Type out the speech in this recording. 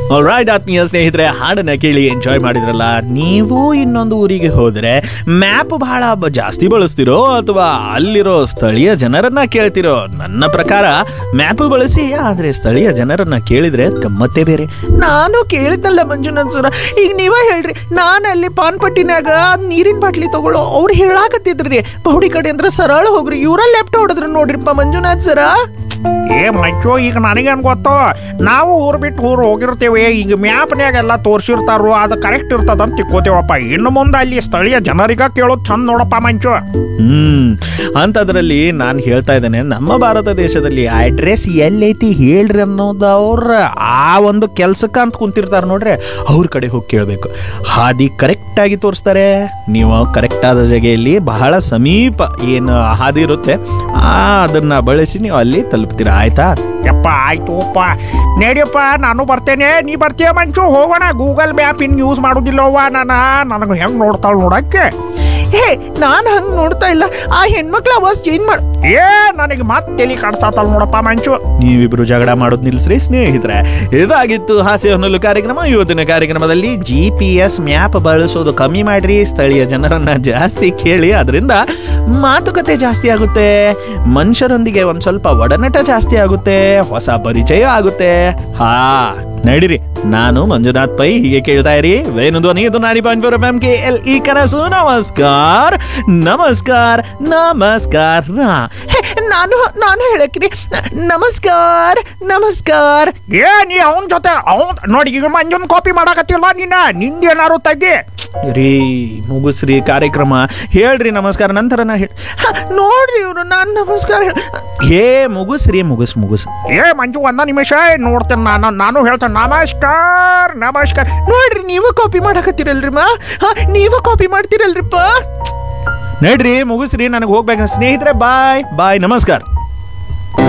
right ಆತ್ಮೀಯ ಸ್ನೇಹಿತರೆ ಹಾಡನ್ನ ಕೇಳಿ ಎಂಜಾಯ್ ಮಾಡಿದ್ರಲ್ಲ ನೀವು ಇನ್ನೊಂದು ಊರಿಗೆ ಹೋದ್ರೆ ಮ್ಯಾಪ್ ಬಹಳ ಬ- ಜಾಸ್ತಿ ಬಳಸ್ತಿರೋ ಅಥವಾ ಅಲ್ಲಿರೋ ಸ್ಥಳೀಯ ಜನರನ್ನ ಕೇಳ್ತಿರೋ ನನ್ನ ಪ್ರಕಾರ ಮ್ಯಾಪ್ ಬಳಸಿ ಆದ್ರೆ ಸ್ಥಳೀಯ ಜನರನ್ನ ಕೇಳಿದ್ರೆ ಗಮ್ಮತ್ತೇ ಬೇರೆ ನಾನು ಕೇಳಿದ್ನಲ್ಲ ಮಂಜುನಾಥ್ ಸರ ಈಗ ನೀವೇ ಹೇಳ್ರಿ ನಾನು ಅಲ್ಲಿ ಪಾನ್ಪಟ್ಟಿನಾಗ ನೀರಿನ ಬಾಟ್ಲಿ ತಗೊಳ್ಳೋ ಅವ್ರು ಹೇಳಾಕತ್ತಿದ್ರಿ ಪೌಡಿ ಕಡೆ ಅಂದ್ರೆ ಸರಳ ಹೋಗ್ರಿ ಇವರ ಲೆಫ್ಟ್ ಹೊಡೆದ್ರು ನೋಡ್ರಿಪ್ಪ ಮಂಜುನಾಥ್ ಸರ ಏ ಮಂಚು ಈಗ ನನಗೇನು ಗೊತ್ತು ನಾವು ಊರು ಬಿಟ್ಟು ಊರು ಹೋಗಿರ್ತೇವೆ ಈಗ ಮ್ಯಾಪ್ನ್ಯಾಗ ಎಲ್ಲ ತೋರಿಸಿರ್ತಾರೋ ಅದು ಕರೆಕ್ಟ್ ಇರ್ತದಂತ ತಿಕ್ಕೋತೇವಪ್ಪ ಇನ್ನು ಮುಂದೆ ಅಲ್ಲಿ ಸ್ಥಳೀಯ ಜನರಿಗ ಕೇಳೋದು ಚಂದ ನೋಡಪ್ಪ ಮಂಚು ಹ್ಮ್ ಅಂತದ್ರಲ್ಲಿ ನಾನು ಹೇಳ್ತಾ ಇದ್ದೇನೆ ನಮ್ಮ ಭಾರತ ದೇಶದಲ್ಲಿ ಅಡ್ರೆಸ್ ಎಲ್ಲೈತಿ ಹೇಳ್ರಿ ಅನ್ನೋದು ಅವ್ರ ಆ ಒಂದು ಕೆಲ್ಸಕ್ಕೆ ಅಂತ ಕುಂತಿರ್ತಾರೆ ನೋಡ್ರಿ ಅವ್ರ ಕಡೆ ಹೋಗಿ ಕೇಳಬೇಕು ಹಾದಿ ಕರೆಕ್ಟ್ ಆಗಿ ತೋರಿಸ್ತಾರೆ ನೀವು ಕರೆಕ್ಟ್ ಆದ ಜಾಗೆಯಲ್ಲಿ ಬಹಳ ಸಮೀಪ ಏನು ಹಾದಿ ಇರುತ್ತೆ ಆ ಅದನ್ನ ಬಳಸಿ ನೀವು ಅಲ್ಲಿ ತಲುಪ್ತೀರಾ ಆಯ್ತಾ ಯಪ್ಪ ಆಯ್ತುಪ್ಪ ನಡಿಯಪ್ಪ ನಾನು ಬರ್ತೇನೆ ನೀ ಬರ್ತೀಯ ಮಂಚು ಹೋಗೋಣ ಗೂಗಲ್ ಮ್ಯಾಪ್ ಇನ್ನು ಯೂಸ್ ಮಾಡೋದಿಲ್ಲವ್ವ ನಾನು ನನಗೆ ಹೆಂಗೆ ನೋಡ್ತಾಳೆ ನೋಡಕ್ಕೆ ಹೇ ನಾನು ಹಂಗೆ ನೋಡ್ತಾ ಇಲ್ಲ ಆ ಹೆಣ್ಮಕ್ಳ ಅವಾಜ್ ಚೇಂಜ್ ಮಾಡ್ ಏ ನನಗೆ ಮತ್ತೆ ತಲೆ ಕಾಡ್ಸಾತಲ್ ನೋಡಪ್ಪ ಮಂಚು ನೀವಿಬ್ರು ಜಗಳ ಮಾಡೋದು ನಿಲ್ಲಿಸ್ರಿ ಸ್ನೇಹಿತರೆ ಇದಾಗಿತ್ತು ಹಾಸ್ಯ ಹೊನ್ನಲು ಕಾರ್ಯಕ್ರಮ ಇವತ್ತಿನ ಕಾರ್ಯಕ್ರಮದಲ್ಲಿ ಜಿ ಪಿ ಎಸ್ ಮ್ಯಾಪ್ ಬಳಸೋದು ಕಮ್ಮಿ ಮಾಡ್ರಿ ಸ್ಥಳೀಯ ಜನರನ್ನ ಜಾಸ್ತಿ ಕೇಳಿ ಅದರಿಂದ ಮಾತುಕತೆ ಜಾಸ್ತಿ ಆಗುತ್ತೆ ಮನುಷ್ಯರೊಂದಿಗೆ ಒಂದ್ ಸ್ವಲ್ಪ ಒಡನಾಟ ಜಾಸ್ತಿ ಆಗುತ್ತೆ ಹೊಸ ಪರಿಚಯ ಆಗುತ್ತೆ ಹಾ ನಡೀರಿ ನಾನು ಮಂಜುನಾಥ್ ಪೈ ಹೀಗೆ ಕೇಳ್ತಾ ಇರಿ ವೇಣು ಧ್ವನಿ ಇದು ನಾಡಿ point four F M K L E ಕನಸು ನಮಸ್ಕಾರ ನಮಸ್ಕಾರ ನಮಸ್ಕಾರ ಹೇ, ನಾನು ನಾನು ಹೇಳಕ್ರಿ ನಮಸ್ಕಾರ ನಮಸ್ಕಾರ ಏ ನೀ ಅವನ ಜೊತೆ ಅವನ್ ನೋಡಿ ಈಗ ಮಂಜುನ್ ಕಾಪಿ ಮಾಡಕತ್ತಿಲ್ಲ ನೀನ ನಿಂದೇನಾರು ತೆಗಿ ರೀ ಮುಗಿಸ್ರಿ ಕಾರ್ಯಕ್ರಮ ಹೇಳ್ರಿ ನಮಸ್ಕಾರ ನಂತರ ನಾ ಹೇಳಿ ನೋಡ್ರಿ ಇವರು ನಾನು ನಮಸ್ಕಾರ ಹೇಳ್- ಹೇ ಮುಗಿಸ್ರಿ ಮುಗಿಸ್ ಮುಗಿಸ್ ಏ ಮಂಜು ಒಂದ ನಿಮಿಷ ನೋಡ್ತೇನೆ ನಾನು ನಾನು ಹೇಳ್ತೇನೆ ನಮಸ್ಕಾರ ನಮಸ್ಕಾರ ನೋಡ್ರಿ ನೀವು ಕಾಪಿ ಮಾಡಕತ್ತೀರಲ್ರಿ ಮಾ ಹಾ, ನೀವು ಕಾಪಿ ಮಾಡ್ತೀರಲ್ರಿಪ್ಪ ನಡ್ರಿ ಮುಗಿಸ್ರಿ ನನಗೆ ಹೋಗ್ಬೇಕು ಸ್ನೇಹಿತರೆ ಬಾಯ್ ಬಾಯ್ ನಮಸ್ಕಾರ